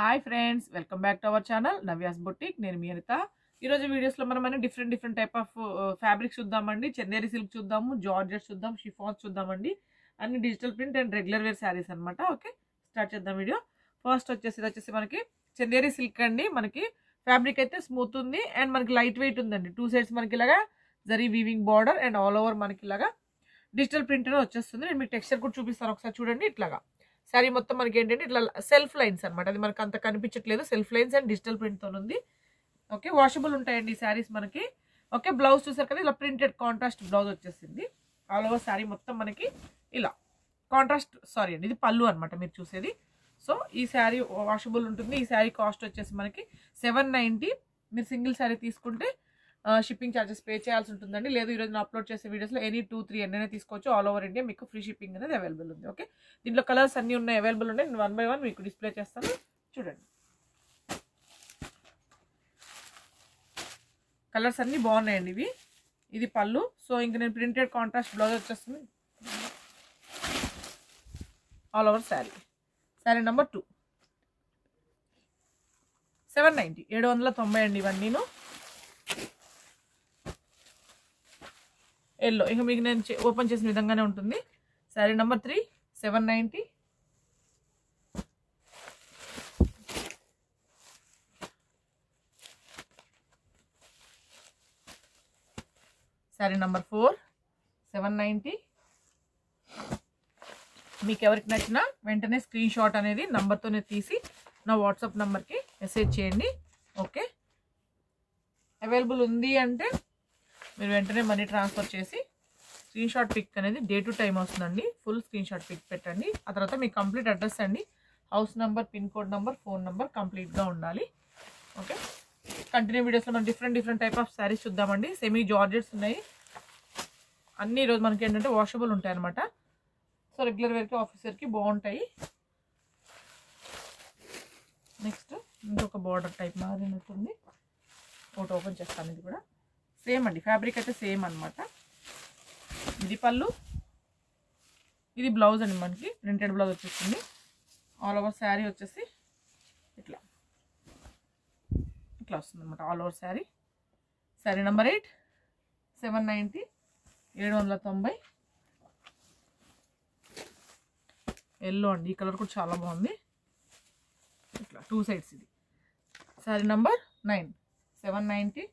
hi friends welcome back to our channel Navya's boutique నేను మీ అనిత ఈరోజు వీడియోస్లో మనం అన్ని different different type of fabrics చూద్దామండి చందేరి సిల్క్ చూద్దాము జార్జెట్ చూద్దాం షిఫాన్స్ చూద్దామండి అన్ని digital print and regular wear saris అనమాట ఓకే స్టార్ట్ చేద్దాం వీడియో ఫస్ట్ వచ్చేసి ఇది వచ్చేసి మనకి చందేరి సిల్క్ అండి మనకి ఫ్యాబ్రిక్ అయితే స్మూత్ ఉంది అండ్ మనకి లైట్ వెయిట్ ఉందండి టూ సైడ్స్ మనకి ఇలాగా zari weaving border and all over మనకి ఇలాగా డిజిటల్ ప్రింట్ అనేది వచ్చేస్తుంది నేను మీకు టెక్స్చర్ కూడా చూపిస్తాను ఒకసారి చూడండి ఇట్లాగా శారీ మొత్తం మనకి ఏంటంటే ఇట్లా సెల్ఫ్ లైన్స్ అనమాట అది మనకు అంత కనిపించట్లేదు సెల్ఫ్ లైన్స్ అండ్ డిజిటల్ ప్రింట్తో ఉంది ఓకే వాషబుల్ ఉంటాయండి ఈ శారీస్ మనకి ఓకే బ్లౌజ్ చూసారు కదా ఇలా ప్రింటెడ్ కాంట్రాస్ట్ బ్లౌజ్ వచ్చేసింది ఆల్ ఓవర్ శారీ మొత్తం మనకి ఇలా కాంట్రాస్ట్ సారీ అండి ఇది పళ్ళు అనమాట మీరు చూసేది సో ఈ శారీ వాషబుల్ ఉంటుంది ఈ శారీ కాస్ట్ వచ్చేసి మనకి సెవెన్ నైంటీ మీరు సింగిల్ శారీ తీసుకుంటే షిప్పింగ్ ఛార్జెస్ పే చేయాల్సి ఉంటుందండి లేదు ఈరోజు నేను అప్లోడ్ చేసే వీడియోస్లో ఎనీ టూ త్రీ ఎన్నైనా తీసుకోవచ్చు ఆల్ ఓవర్ ఇండియా మీకు ఫ్రీ షిప్పింగ్ అనేది అవైలబుల్ ఉంది ఓకే దీంట్లో కలర్స్ అన్నీ ఉన్నాయి అవైలబుల్ ఉన్నాయి నేను వన్ బై వన్ మీకు డిస్ప్లే చేస్తాను చూడండి కలర్స్ అన్నీ బాగున్నాయండి ఇవి ఇది పళ్ళు సో ఇంక నేను ప్రింటెడ్ కాంట్రాస్ట్ బ్లౌజ్ వచ్చేస్తుంది all over sari sari number two seven ninety ఏడు వందల తొంభై అండి ఇవన్నీను ఎల్లో ఇక మీకు నేను ఓపెన్ చేసిన విధంగానే ఉంటుంది sari number three seven ninety sari number four seven ninety మీకు ఎవరికి నచ్చినా వెంటనే స్క్రీన్ షాట్ అనేది నంబర్తోనే తీసి నా వాట్సాప్ నెంబర్కి మెసేజ్ చేయండి ఓకే అవైలబుల్ ఉంది అంటే మీరు వెంటనే మనీ ట్రాన్స్ఫర్ చేసి స్క్రీన్ షాట్ పిక్ అనేది డే టు టైం వస్తుందండి ఫుల్ స్క్రీన్ షాట్ పిక్ పెట్టండి ఆ తర్వాత మీ కంప్లీట్ అడ్రస్ అండి house number pin code number phone number కంప్లీట్గా ఉండాలి ఓకే కంటిన్యూ వీడియోస్లో మనం different different type of saris చూద్దామండి సెమీ జార్జెట్స్ ఉన్నాయి అన్ని ఈరోజు మనకి ఏంటంటే వాషబుల్ ఉంటాయి అనమాట సో రెగ్యులర్ వేర్కి ఆఫీస్ వేర్కి బాగుంటాయి నెక్స్ట్ ఇంకొక బార్డర్ టైప్ మారినట్టుంది ఒకటి ఓపెన్ చేస్తాను ఇది కూడా సేమ్ అండి ఫ్యాబ్రిక్ అయితే సేమ్ అనమాట ఇది పళ్ళు ఇది బ్లౌజ్ అండి మనకి ప్రింటెడ్ బ్లౌజ్ వచ్చేస్తుంది ఆల్ ఓవర్ శారీ వచ్చేసి ఇట్లా ఇట్లా వస్తుంది అనమాట all over sari sari number eight seven ninety ఏడు వందల తొంభై ఎల్లో అండి ఈ కలర్ కూడా చాలా బాగుంది ఇట్లా టూ సైడ్స్ ఇది sari number nine seven ninety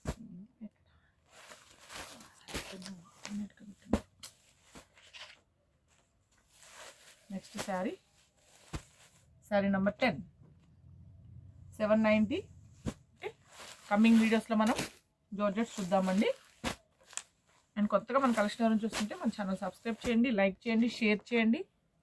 next sari sari number ten seven ninety okay coming వీడియోస్లో మనం జార్జెట్స్ చూద్దామండి అండ్ కొత్తగా మన కలెక్షన్ ఎవరైనా చూస్తుంటే మన ఛానల్ సబ్స్క్రైబ్ చేయండి లైక్ చేయండి షేర్ చేయండి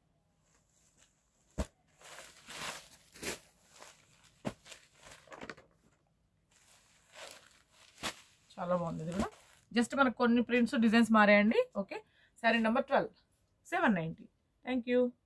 చాలా బాగుంది ఇది కూడా జస్ట్ మనకు కొన్ని ప్రింట్స్ డిజైన్స్ మారాయండి okay sari number twelve seven ninety thank you